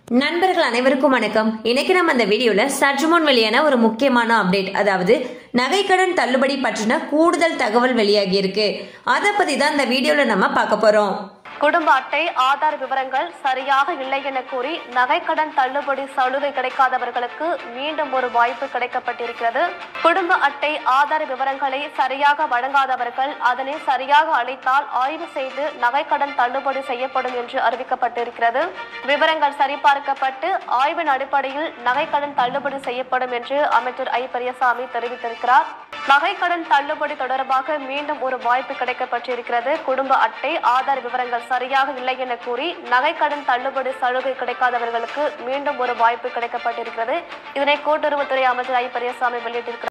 நண்பர்கள் அனைவருக்கும் வணக்கம் இன்னைக்கு நம்ம அந்த வீடியோல சற்று முன் வெளியான ஒரு முக்கியமான அப்டேட் அதாவது நகைக்கடன் தள்ளுபடி பற்றின கூடுதல் தகவல் வெளியாகி இருக்கு அதை பத்தி தான் இந்த வீடியோல நம்ம பார்க்க போறோம் குடும்ப அட்டை ஆதார் விவரங்கள் சரியாக இல்லை என கூறி நகைக்கடன் தள்ளுபடி சலுகை கிடைக்காதவர்களுக்கு மீண்டும் ஒரு வாய்ப்பு கிடைக்கப்பட்டிருக்கிறது குடும்ப அட்டை ஆதார் விவரங்களை சரியாக வழங்காதவர்கள் அதனை சரியாக அளித்தால் ஆய்வு செய்து நகைக்கடன் தள்ளுபடி செய்யப்படும் என்று அறிவிக்கப்பட்டிருக்கிறது விவரங்கள் சரிபார்க்கப்பட்டு ஆய்வின் அடிப்படையில் நகைக்கடன் தள்ளுபடி செய்யப்படும் என்று அமைச்சர் ஐ பெரியசாமி தெரிவித்திருக்கிறார் நகைக்கடன் தள்ளுபடி தொடர்பாக மீண்டும் ஒரு வாய்ப்பு கிடைக்கப்பட்டிருக்கிறது குடும்ப அட்டை ஆதார் விவரங்கள் சரியாக இல்லை என கூறி நகைக்கடன் தள்ளுபடி சலுகை கிடைக்காதவர்களுக்கு மீண்டும் ஒரு வாய்ப்பு கிடைக்கப்பட்டிருக்கிறது இதனை கூட்டுறவுத்துறை அமைச்சர் ஐ பெரியசாமி வெளியிட்டிருக்கிறார்